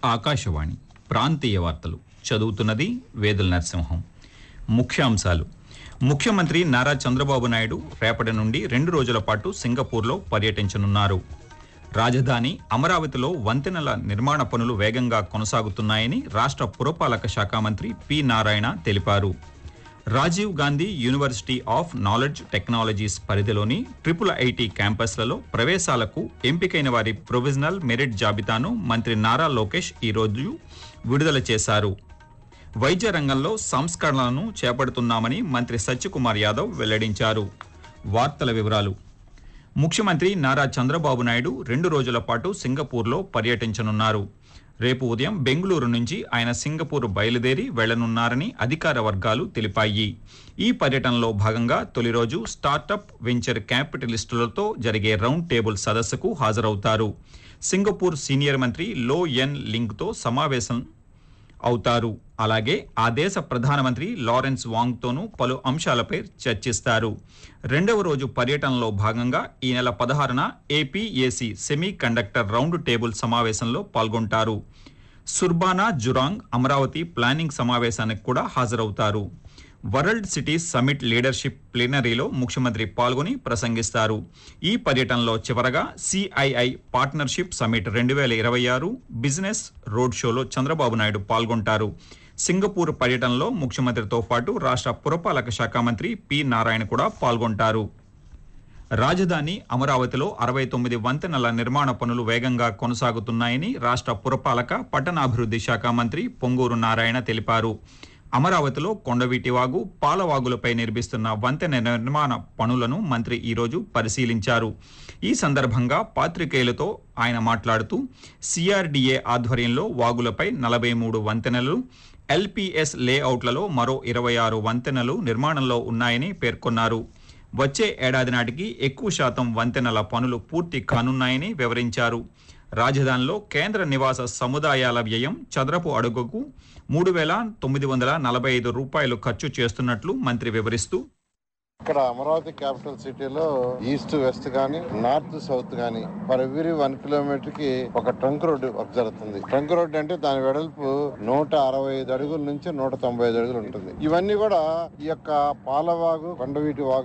ఆకాశవాణి ప్రాంతీయ వార్తలు చదువుతున్నది వేదుల నరసింహం ముఖ్యాంశాలు ముఖ్యమంత్రి నారా చంద్రబాబు నాయుడు రేపటి నుండి రెండు రోజుల పాటు సింగపూర్లో పర్యటించనున్నారు రాజధాని అమరావతిలో వంతెనల నిర్మాణ పనులు వేగంగా కొనసాగుతున్నాయని రాష్ట్ర పురపాలక శాఖ మంత్రి పి నారాయణ తెలిపారు Rajiv Gandhi university of knowledge technologies పరిధిలోని ట్రిపుల్ ఐటీ క్యాంపస్లలో ప్రవేశాలకు ఎంపికైన వారి ప్రొవిజనల్ మెరిట్ జాబితాను మంత్రి నారా లోకేష్ ఈరోజు విడుదల చేశారు వైద్య రంగంలో సంస్కరణలను చేపడుతున్నామని మంత్రి సత్యకుమార్ యాదవ్ వెల్లడించారు వార్తల వివరాలు ముఖ్యమంత్రి నారా చంద్రబాబు నాయుడు రెండు రోజుల పాటు సింగపూర్లో పర్యటించనున్నారు రేపు ఉదయం బెంగళూరు నుంచి ఆయన సింగపూర్ బయలుదేరి వెళ్లనున్నారని అధికార వర్గాలు తెలిపాయి ఈ పర్యటనలో భాగంగా తొలి రోజు స్టార్టప్ వెంచర్ క్యాపిటలిస్టులతో జరిగే రౌండ్ టేబుల్ సదస్సుకు హాజరవుతారు సింగపూర్ సీనియర్ మంత్రి లో ఎన్ లింగ్తో సమావేశం అవుతారు అలాగే ఆ దేశ ప్రధానమంత్రి లారెన్స్ వాంగ్తోనూ పలు అంశాలపై చర్చిస్తారు రెండవ రోజు పర్యటనలో భాగంగా ఈ నెల పదహారున APAC semiconductor round table సమావేశంలో పాల్గొంటారు సుర్బానా జురాంగ్ అమరావతి ప్లానింగ్ సమావేశానికి కూడా హాజరవుతారు వరల్డ్ సిటీస్ సమిట్ లీడర్షిప్ ప్లీనరీలో ముఖ్యమంత్రి పాల్గొని ప్రసంగిస్తారు ఈ పర్యటనలో చివరగా సిఐఐ పార్ట్నర్షిప్ సమిట్ రెండు వేల ఇరవై ఆరు బిజినెస్ రోడ్ షోలో చంద్రబాబు నాయుడు పాల్గొంటారు సింగపూర్ పర్యటనలో ముఖ్యమంత్రితో పాటు రాష్ట్ర పురపాలక శాఖ మంత్రి పి నారాయణ కూడా పాల్గొంటారు రాజధాని అమరావతిలో అరవై తొమ్మిది వంతెనల నిర్మాణ పనులు వేగంగా కొనసాగుతున్నాయని రాష్ట్ర పురపాలక పట్టణాభివృద్ధి శాఖ మంత్రి పొంగూరు నారాయణ తెలిపారు అమరావతిలో కొండవీటి వాగు పాలవాగులపై నిర్మిస్తున్న వంతెన నిర్మాణ పనులను మంత్రి ఈరోజు పరిశీలించారు ఈ సందర్భంగా పాత్రికేయులతో ఆయన మాట్లాడుతూ సిఆర్డీఏ ఆధ్వర్యంలో వాగులపై నలభై మూడు వంతెనలు ఎల్పిఎస్ లేఅవుట్లలో మరో ఇరవై ఆరు వంతెనలు నిర్మాణంలో ఉన్నాయని పేర్కొన్నారు వచ్చే ఏడాది నాటికి ఎక్కువ శాతం వంతెనల పనులు పూర్తి కానున్నాయని వివరించారు రాజధానిలో కేంద్ర నివాస సముదాయాల వ్యయం చదరపు అడుగుకు మూడు వేల తొమ్మిది వందల నలభై ఐదు రూపాయలు ఖర్చు చేస్తున్నట్లు మంత్రి వివరిస్తూ ఇక్కడ అమరావతి క్యాపిటల్ సిటీలో ఈస్ట్ వెస్ట్ గానీ నార్త్ సౌత్ గానీ ఫర్ ఎవ్రీ వన్ కిలోమీటర్ కి ఒక ట్రంక్ రోడ్డు వర్క్ జరుగుతుంది ట్రంక్ రోడ్డు అంటే దాని వెడల్పు నూట అరవై ఐదు అడుగుల నుంచి నూట తొంభై ఐదు అడుగులు ఉంటుంది ఇవన్నీ కూడా ఈ యొక్క పాలవాగు కొండవీటి వాగు